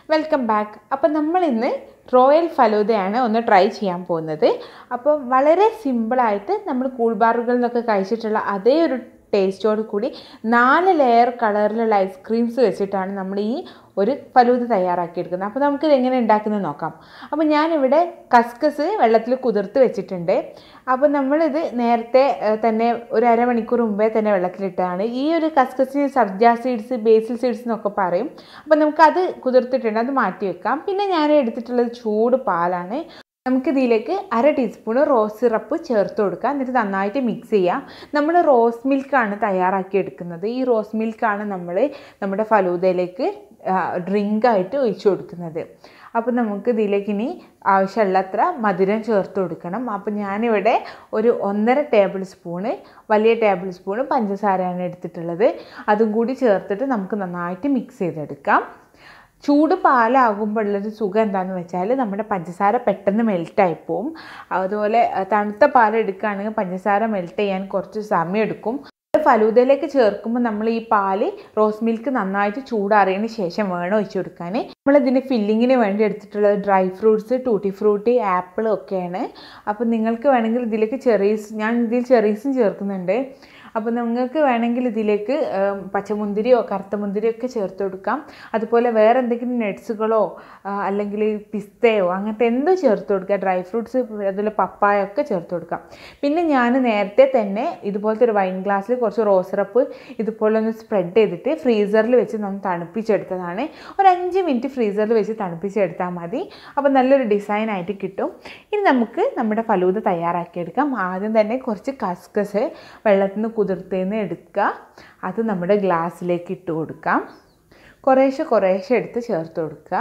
welcome back അപ്പം നമ്മൾ ഇന്ന് റോയൽ ഫലൂദയാണ് ഒന്ന് ട്രൈ ചെയ്യാൻ പോകുന്നത് അപ്പം വളരെ സിമ്പിളായിട്ട് നമ്മൾ കൂൾ ബാറുകളിൽ നിന്നൊക്കെ കഴിച്ചിട്ടുള്ള അതേ ഒരു ടേസ്റ്റോട് കൂടി നാല് ലെയർ കളറിലുള്ള ഐസ്ക്രീംസ് വെച്ചിട്ടാണ് നമ്മൾ ഈ ഒരു ഫലൂദ തയ്യാറാക്കിയെടുക്കുന്നത് അപ്പോൾ നമുക്കിത് എങ്ങനെ ഉണ്ടാക്കുന്നത് നോക്കാം അപ്പോൾ ഞാനിവിടെ കസ്കസ് വെള്ളത്തിൽ കുതിർത്ത് വെച്ചിട്ടുണ്ട് അപ്പോൾ നമ്മളിത് നേരത്തെ ഏഹ്, തന്നെ ഒരു അരമണിക്കൂർ മുമ്പേ തന്നെ വെള്ളത്തിലിട്ടതാണ് ഈ ഒരു കസ്കസിന് സബ്ജ സീഡ്സ് ബേസിൽ സീഡ്സ് എന്നൊക്കെ പറയും അപ്പോൾ നമുക്കത് കുതിർത്തിട്ടുണ്ട് അത് മാറ്റി വെക്കാം പിന്നെ ഞാൻ എടുത്തിട്ടുള്ളത് ചൂട് പാലാണ് നമുക്കിതിലേക്ക് അര ടീസ്പൂൺ റോസ് സിറപ്പ് ചേർത്ത് കൊടുക്കാം എന്നിട്ട് നന്നായിട്ട് മിക്സ് ചെയ്യാം നമ്മൾ റോസ് മിൽക്കാണ് തയ്യാറാക്കി എടുക്കുന്നത് ഈ റോസ് മിൽക്കാണ് നമ്മൾ നമ്മുടെ ഫലൂദയിലേക്ക് ഡ്രിങ്കായിട്ട് ഒഴിച്ചു കൊടുക്കുന്നത് അപ്പോൾ നമുക്ക് ഇതിലേക്ക് ഇനി ആവശ്യമുള്ളത്ര മധുരം ചേർത്ത് കൊടുക്കണം അപ്പോൾ ഞാനിവിടെ ഒരു ഒന്നര ടേബിൾ സ്പൂണ് വലിയ ടേബിൾ സ്പൂണ് പഞ്ചസാരയാണ് എടുത്തിട്ടുള്ളത് അതും കൂടി ചേർത്തിട്ട് നമുക്ക് നന്നായിട്ട് മിക്സ് ചെയ്തെടുക്കാം ചൂട് പാലാകുമ്പോൾ ഉള്ളൊരു സുഖം എന്താണെന്ന് വെച്ചാൽ നമ്മുടെ പഞ്ചസാര പെട്ടെന്ന് മെൽറ്റായി പോവും അതുപോലെ അഹ് തണുത്ത പാൽ എടുക്കുകയാണെങ്കിൽ പഞ്ചസാര മെൽറ്റ് ചെയ്യാൻ കുറച്ച് സമയം എടുക്കും ഫലൂദയിലേക്ക് ചേർക്കുമ്പോൾ നമ്മൾ ഈ പാല് റോസ് മിൽക്ക് നന്നായിട്ട് ചൂടാറിയതിന് ശേഷം വേണം ഒഴിച്ചു കൊടുക്കാൻ നമ്മൾ ഇതിന് ഫില്ലിങ്ങിന് വേണ്ടി എടുത്തിട്ടുള്ളത് dry fruits tutti frutti apple ഒക്കെയാണ് അപ്പോൾ നിങ്ങൾക്ക് വേണമെങ്കിൽ ഇതിലേക്ക് ചെറീസ് ഞാൻ ഇതിൽ ചെറീസും ചേർക്കുന്നുണ്ട് അപ്പോൾ നിങ്ങൾക്ക് വേണമെങ്കിൽ ഇതിലേക്ക് ഏം, പച്ചമുന്തിരിയോ കറുത്ത മുന്തിരിയോ ഒക്കെ ചേർത്ത് കൊടുക്കാം അതുപോലെ വേറെ എന്തെങ്കിലും നട്ട്സുകളോ അല്ലെങ്കിൽ പിസ്തയോ അങ്ങനത്തെ എന്തോ ചേർത്ത് കൊടുക്കുക ഡ്രൈ ഫ്രൂട്ട്സ് അതുപോലെ പപ്പായ ഒക്കെ ചേർത്ത് കൊടുക്കാം പിന്നെ ഞാൻ നേരത്തെ തന്നെ ഇതുപോലത്തെ ഒരു വൈൻ ഗ്ലാസ്സിൽ കുറച്ച് റോസ് സിറപ്പ് ഇതുപോലെ ഒന്ന് സ്പ്രെഡ് ചെയ്തിട്ട് ഫ്രീസറിൽ വെച്ച് നമ്മൾ തണുപ്പിച്ചെടുത്തതാണ് ഒരു അഞ്ച് മിനിറ്റ് ഫ്രീസറിൽ വെച്ച് തണുപ്പിച്ചെടുത്താൽ മതി അപ്പോൾ നല്ലൊരു ഡിസൈൻ ആയിട്ട് കിട്ടും ഇനി നമുക്ക് നമ്മുടെ ഫലൂദ തയ്യാറാക്കിയെടുക്കാം ആദ്യം തന്നെ കുറച്ച് കസ്കസ് വെള്ളത്തിൽ നിന്ന് കുതിർത്തേന്ന് എടുക്കുക അത് നമ്മുടെ ഗ്ലാസ്സിലേക്ക് ഇട്ട് കൊടുക്കാം കുറേശ്ശെ കുറേശ്ശെ എടുത്ത് ചേർത്ത് കൊടുക്കുക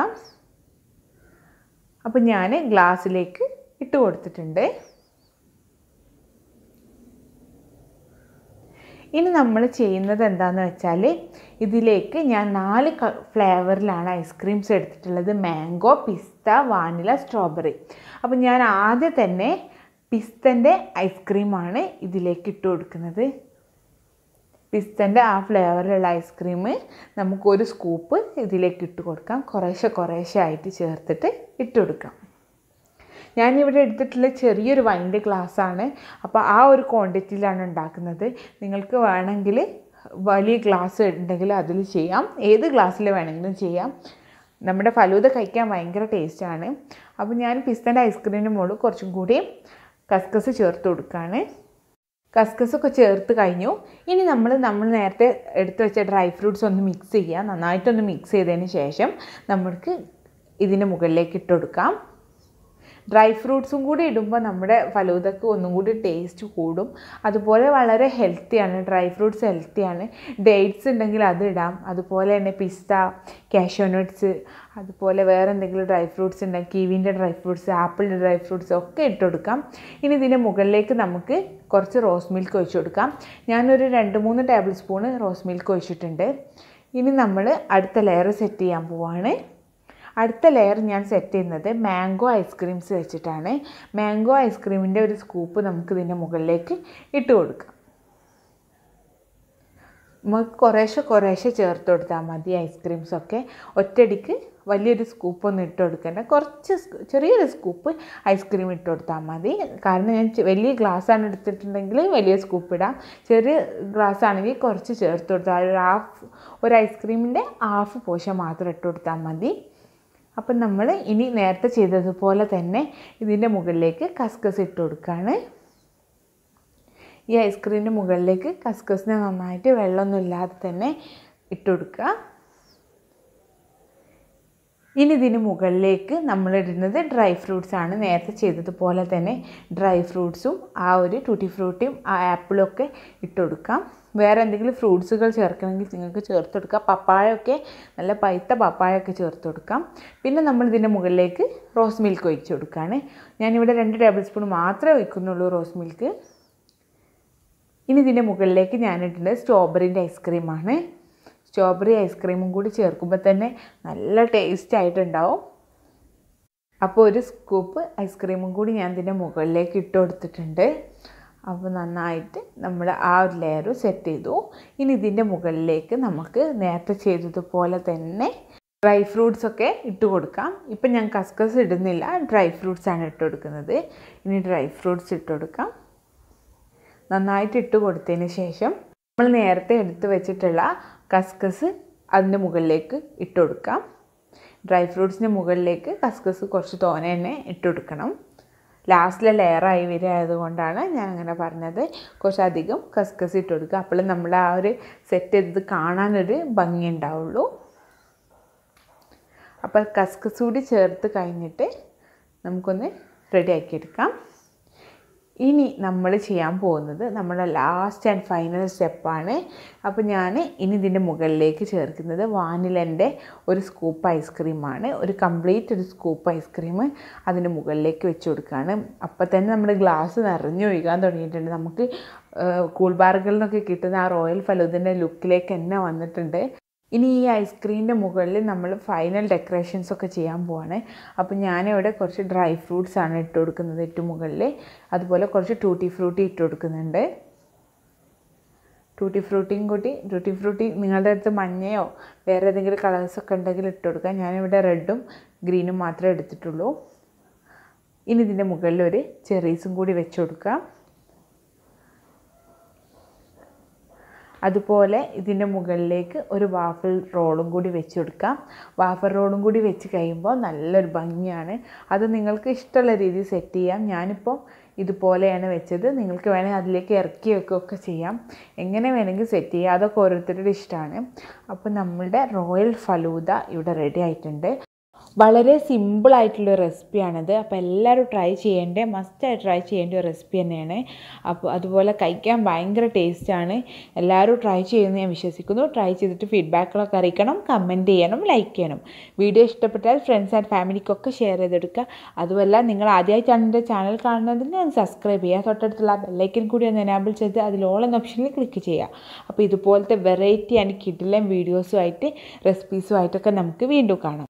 അപ്പോൾ ഞാൻ ഗ്ലാസ്സിലേക്ക് ഇട്ട് കൊടുത്തിട്ടുണ്ട് ഇനി നമ്മൾ ചെയ്യുന്നത് എന്താണെന്ന് വെച്ചാൽ ഇതിലേക്ക് ഞാൻ നാല് ഫ്ലേവറിലാണ് ഐസ്ക്രീംസ് എടുത്തിട്ടുള്ളത് മാംഗോ പിസ്ത വാനില സ്ട്രോബെറി അപ്പോൾ ഞാൻ ആദ്യം തന്നെ പിസ്തൻ്റെ ഐസ്ക്രീമാണ് ഇതിലേക്ക് ഇട്ട് കൊടുക്കുന്നത് പിസ്തൻ്റെ ആ ഫ്ലേവറിലുള്ള ഐസ്ക്രീം നമുക്കൊരു സ്കൂപ്പ് ഇതിലേക്ക് ഇട്ട് കൊടുക്കാം കുറേശ്ശെ കുറേശ്ശെ ആയിട്ട് ചേർത്തിട്ട് ഇട്ട് കൊടുക്കാം ഞാനിവിടെ എടുത്തിട്ടുള്ള ചെറിയൊരു വൈൻ്റെ ഗ്ലാസ്സാണ് അപ്പോൾ ആ ഒരു ക്വാണ്ടിറ്റിയിലാണ് ഉണ്ടാക്കുന്നത് നിങ്ങൾക്ക് വേണമെങ്കിൽ വലിയ ഗ്ലാസ് ഉണ്ടെങ്കിൽ അതിൽ ചെയ്യാം ഏത് ഗ്ലാസ്സിൽ വേണമെങ്കിലും ചെയ്യാം നമ്മുടെ ഫലൂദ കഴിക്കാൻ ഭയങ്കര ടേസ്റ്റാണ് അപ്പോൾ ഞാൻ പിസ്തൻ്റെ ഐസ്ക്രീമിൻ്റെ മുകളിൽ കുറച്ചും കൂടി കസ്കസ് ചേർത്ത് കൊടുക്കുകയാണ് കസ്കസ് ഒക്കെ ചേർത്ത് കഴിഞ്ഞു ഇനി നമ്മൾ നമ്മൾ നേരത്തെ എടുത്ത് വെച്ച ഡ്രൈ ഫ്രൂട്ട്സ് ഒന്ന് മിക്സ് ചെയ്യുക നന്നായിട്ടൊന്ന് മിക്സ് ചെയ്തതിന് ശേഷം നമുക്ക് ഇതിൻ്റെ മുകളിലേക്ക് ഇട്ട് കൊടുക്കാം ഡ്രൈ ഫ്രൂട്ട്സും കൂടി ഇടുമ്പോൾ നമ്മുടെ ഫലൂദക്ക് ഒന്നും കൂടി ടേസ്റ്റ് കൂടും അതുപോലെ വളരെ ഹെൽത്തിയാണ് ഡ്രൈ ഫ്രൂട്ട്സ് ഹെൽത്തിയാണ് ഡേറ്റ്സ് ഉണ്ടെങ്കിൽ അത് ഇടാം അതുപോലെ തന്നെ പിസ്ത കാഷ്യൂ നട്ട്സ് അതുപോലെ വേറെ എന്തെങ്കിലും ഡ്രൈ ഫ്രൂട്ട്സ് ഉണ്ടെങ്കിൽ കീവിൻ്റെ ഡ്രൈ ഫ്രൂട്ട്സ് ആപ്പിളിൻ്റെ ഡ്രൈ ഫ്രൂട്ട്സ് ഒക്കെ ഇട്ട് കൊടുക്കാം ഇനി ഇതിൻ്റെ മുകളിലേക്ക് നമുക്ക് കുറച്ച് റോസ് മിൽക്ക് ഒഴിച്ചു കൊടുക്കാം ഞാനൊരു രണ്ട് മൂന്ന് ടേബിൾ സ്പൂണ് റോസ് മിൽക്ക് ഒഴിച്ചിട്ടുണ്ട് ഇനി നമ്മൾ അടുത്ത ലെയർ സെറ്റ് ചെയ്യാൻ പോവാണ് അടുത്ത ലെയർ ഞാൻ സെറ്റ് ചെയ്യുന്നത് മാംഗോ ഐസ്ക്രീംസ് വെച്ചിട്ടാണ് മാംഗോ ഐസ്ക്രീമിൻ്റെ ഒരു സ്കൂപ്പ് നമുക്ക് ഇതിൻ്റെ മുകളിലേക്ക് ഇട്ട് കൊടുക്കാം നമുക്ക് കുറേശ്ശെ കുറേശ്ശെ ചേർത്ത് കൊടുത്താൽ മതി ഐസ്ക്രീംസൊക്കെ ഒറ്റയടിക്ക് വലിയൊരു സ്കൂപ്പൊന്നും ഇട്ട് കൊടുക്കേണ്ട കുറച്ച് സ്- ചെറിയൊരു സ്കൂപ്പ് ഐസ്ക്രീം ഇട്ട് കൊടുത്താൽ മതി കാരണം ഞാൻ ചെ- വലിയ ഗ്ലാസ്സാണ് എടുത്തിട്ടുണ്ടെങ്കിൽ വലിയ സ്കൂപ്പ് ഇടാം ചെറിയ ഗ്ലാസ് ആണെങ്കിൽ കുറച്ച് ചേർത്ത് കൊടുത്താൽ ഒരു ഹാഫ് ഒരു ഐസ്ക്രീമിൻ്റെ ഹാഫ് പോഷൻ മാത്രം ഇട്ട് കൊടുത്താൽ മതി അപ്പം നമ്മൾ ഇനി നേരത്തെ ചെയ്തതുപോലെ തന്നെ ഇതിൻ്റെ മുകളിലേക്ക് കസ്കസ് ഇട്ട് കൊടുക്കുകയാണ് ഈ ഐസ്ക്രീമിൻ്റെ മുകളിലേക്ക് കസ്കസിനെ നന്നായിട്ട് വെള്ളമൊന്നും ഇല്ലാതെ തന്നെ ഇട്ട് കൊടുക്കുക ഇനി ഇതിന് മുകളിലേക്ക് നമ്മൾ ഇടുന്നത് ഡ്രൈ ഫ്രൂട്ട്സ് ആണ് നേരത്തെ ചെയ്തതുപോലെ തന്നെ ഡ്രൈ ഫ്രൂട്ട്സും ആ ഒരു ടൂട്ടി ഫ്രൂട്ടിയും ആ ആപ്പിളും ഒക്കെ ഇട്ട് കൊടുക്കാം വേറെ എന്തെങ്കിലും ഫ്രൂട്ട്സുകൾ ചേർക്കണമെങ്കിൽ നിങ്ങൾക്ക് ചേർത്ത് കൊടുക്കാം പപ്പായൊക്കെ നല്ല പഴുത്ത പപ്പായൊക്കെ ചേർത്ത് കൊടുക്കാം പിന്നെ നമ്മൾ ഇതിൻ്റെ മുകളിലേക്ക് റോസ് മിൽക്ക് ഒഴിച്ച് കൊടുക്കുകയാണ് ഞാനിവിടെ രണ്ട് ടേബിൾ സ്പൂൺ മാത്രമേ ഒഴിക്കുന്നുള്ളൂ റോസ് മിൽക്ക് ഇനി ഇതിൻ്റെ മുകളിലേക്ക് ഞാനിട്ടുണ്ട് സ്ട്രോബെറിൻ്റെ ഐസ്ക്രീമാണ് സ്ട്രോബെറി ഐസ്ക്രീമും കൂടി ചേർക്കുമ്പോൾ തന്നെ നല്ല ടേസ്റ്റ് ആയിട്ടുണ്ടാവും അപ്പോൾ ഒരു സ്കൂപ്പ് ഐസ്ക്രീമും കൂടി ഞാൻ ഇതിൻ്റെ മുകളിലേക്ക് ഇട്ട് കൊടുത്തിട്ടുണ്ട് അപ്പോൾ നന്നായിട്ട് നമ്മൾ ആ ഒരു ലെയർ സെറ്റ് ചെയ്തു ഇനി ഇതിൻ്റെ മുകളിലേക്ക് നമുക്ക് നേരത്തെ ചെയ്തതുപോലെ തന്നെ ഡ്രൈ ഫ്രൂട്ട്സ് ഒക്കെ ഇട്ട് കൊടുക്കാം ഇപ്പം ഞാൻ കസ്കസ് ഇടുന്നില്ല ഡ്രൈ ഫ്രൂട്ട്സ് ആണ് ഇട്ട് കൊടുക്കുന്നത് ഇനി ഡ്രൈ ഫ്രൂട്ട്സ് ഇട്ട് കൊടുക്കാം നന്നായിട്ട് ഇട്ട് കൊടുത്തതിന് ശേഷം നമ്മൾ നേരത്തെ എടുത്ത് വെച്ചിട്ടുള്ള കസ്കസ് അതിൻ്റെ മുകളിലേക്ക് ഇട്ട് കൊടുക്കാം ഡ്രൈ ഫ്രൂട്ട്സിൻ്റെ മുകളിലേക്ക് കസ്കസ് കുറച്ച് തോനെ തന്നെ ഇട്ട് കൊടുക്കണം ലാസ്റ്റിലെ ലെയറായി വരികയായതുകൊണ്ടാണ് ഞാൻ അങ്ങനെ പറഞ്ഞത് കുറച്ചധികം കസ്കസ് ഇട്ട് കൊടുക്കുക അപ്പോൾ നമ്മൾ ആ ഒരു സെറ്റ് ചെയ്തത് കാണാനൊരു ഭംഗി ഉണ്ടാവുള്ളൂ അപ്പോൾ കസ്കസ് കൂടി ചേർത്ത് കഴിഞ്ഞിട്ട് നമുക്കൊന്ന് റെഡിയാക്കി എടുക്കാം ഇനി നമ്മൾ ചെയ്യാൻ പോകുന്നത് നമ്മുടെ ലാസ്റ്റ് ആൻഡ് ഫൈനൽ സ്റ്റെപ്പാണ് അപ്പോൾ ഞാൻ ഇനി ഇതിൻ്റെ മുകളിലേക്ക് ചേർക്കുന്നത് വാനിലൻ്റെ ഒരു സ്കൂപ്പ് ഐസ്ക്രീമാണ് ഒരു കംപ്ലീറ്റ് ഒരു സ്കൂപ്പ് ഐസ്ക്രീം അതിൻ്റെ മുകളിലേക്ക് വെച്ച് കൊടുക്കുകയാണ് അപ്പോൾ തന്നെ നമ്മുടെ ഗ്ലാസ് നിറഞ്ഞു ഒഴുകാൻ തുടങ്ങിയിട്ടുണ്ട് നമുക്ക് കൂൾ ബാറുകളിൽ നിന്നൊക്കെ കിട്ടുന്ന ആ റോയൽ ഫലൂദിൻ്റെ ലുക്കിലേക്ക് തന്നെ വന്നിട്ടുണ്ട് ഇനി ഈ ഐസ്ക്രീമിൻ്റെ മുകളിൽ നമ്മൾ ഫൈനൽ ഡെക്കറേഷൻസ് ഒക്കെ ചെയ്യാൻ പോവാണ് അപ്പോൾ ഞാനിവിടെ കുറച്ച് ഡ്രൈ ഫ്രൂട്ട്സ് ആണ് ഇട്ട് കൊടുക്കുന്നത് ഏറ്റവും മുകളിൽ അതുപോലെ കുറച്ച് ടൂട്ടി ഫ്രൂട്ടി ഇട്ട് കൊടുക്കുന്നുണ്ട് ടൂട്ടി ഫ്രൂട്ടിയും കൂട്ടി ടൂട്ടി ഫ്രൂട്ടി നിങ്ങളുടെ അടുത്ത് മഞ്ഞയോ വേറെ ഏതെങ്കിലും കളേഴ്സൊക്കെ ഉണ്ടെങ്കിൽ ഇട്ട് കൊടുക്കാം ഞാനിവിടെ റെഡും ഗ്രീനും മാത്രമേ എടുത്തിട്ടുള്ളൂ ഇനി ഇതിൻ്റെ മുകളിൽ ഒരു ചെറീസും കൂടി വെച്ച് കൊടുക്കാം അതുപോലെ ഇതിൻ്റെ മുകളിലേക്ക് ഒരു വാഫിൾ റോളും കൂടി വെച്ച് കൊടുക്കാം വാഫിൾ റോളും കൂടി വെച്ച് കഴിയുമ്പോൾ നല്ലൊരു ഭംഗിയാണ് അത് നിങ്ങൾക്ക് ഇഷ്ടമുള്ള രീതിയിൽ സെറ്റ് ചെയ്യാം ഞാനിപ്പോൾ ഇതുപോലെയാണ് വെച്ചത് നിങ്ങൾക്ക് വേണമെങ്കിൽ അതിലേക്ക് ഇറക്കി വെക്കുകയൊക്കെ ചെയ്യാം എങ്ങനെ വേണമെങ്കിൽ സെറ്റ് ചെയ്യാം അതൊക്കെ ഓരോരുത്തരുടെ ഇഷ്ടമാണ് അപ്പോൾ നമ്മളുടെ റോയൽ ഫലൂദ ഇവിടെ റെഡി ആയിട്ടുണ്ട് വളരെ സിമ്പിളായിട്ടുള്ള റെസിപ്പിയാണിത് അപ്പോൾ എല്ലാവരും ട്രൈ ചെയ്യേണ്ട മസ്റ്റായി ട്രൈ ചെയ്യേണ്ട ഒരു റെസിപ്പി തന്നെയാണ് അപ്പോൾ അതുപോലെ കഴിക്കാൻ ഭയങ്കര ടേസ്റ്റാണ് എല്ലാവരും ട്രൈ ചെയ്യുമെന്ന് ഞാൻ വിശ്വസിക്കുന്നു ട്രൈ ചെയ്തിട്ട് ഫീഡ്ബാക്കുകളൊക്കെ അറിയിക്കണം കമൻറ്റ് ചെയ്യണം ലൈക്ക് ചെയ്യണം വീഡിയോ ഇഷ്ടപ്പെട്ടാൽ ഫ്രണ്ട്സ് ആൻഡ് ഫാമിലിക്കൊക്കെ ഷെയർ ചെയ്തെടുക്കുക അതുമല്ല നിങ്ങൾ ആദ്യമായിട്ടാണ് എൻ്റെ ചാനൽ കാണുന്നതെങ്കിൽ ഒന്ന് സബ്സ്ക്രൈബ് ചെയ്യുക തൊട്ടടുത്തുള്ള ബെല്ലൈക്കൻ കൂടി ഒന്ന് എനാബിൾ ചെയ്ത് അതിൽ ഓൾ എന്ന ഓപ്ഷനിൽ ക്ലിക്ക് ചെയ്യുക അപ്പോൾ ഇതുപോലത്തെ വെറൈറ്റി ആൻഡ് കിഡിലൻ വീഡിയോസുമായിട്ട് റെസിപ്പീസുമായിട്ടൊക്കെ നമുക്ക് വീണ്ടും കാണാം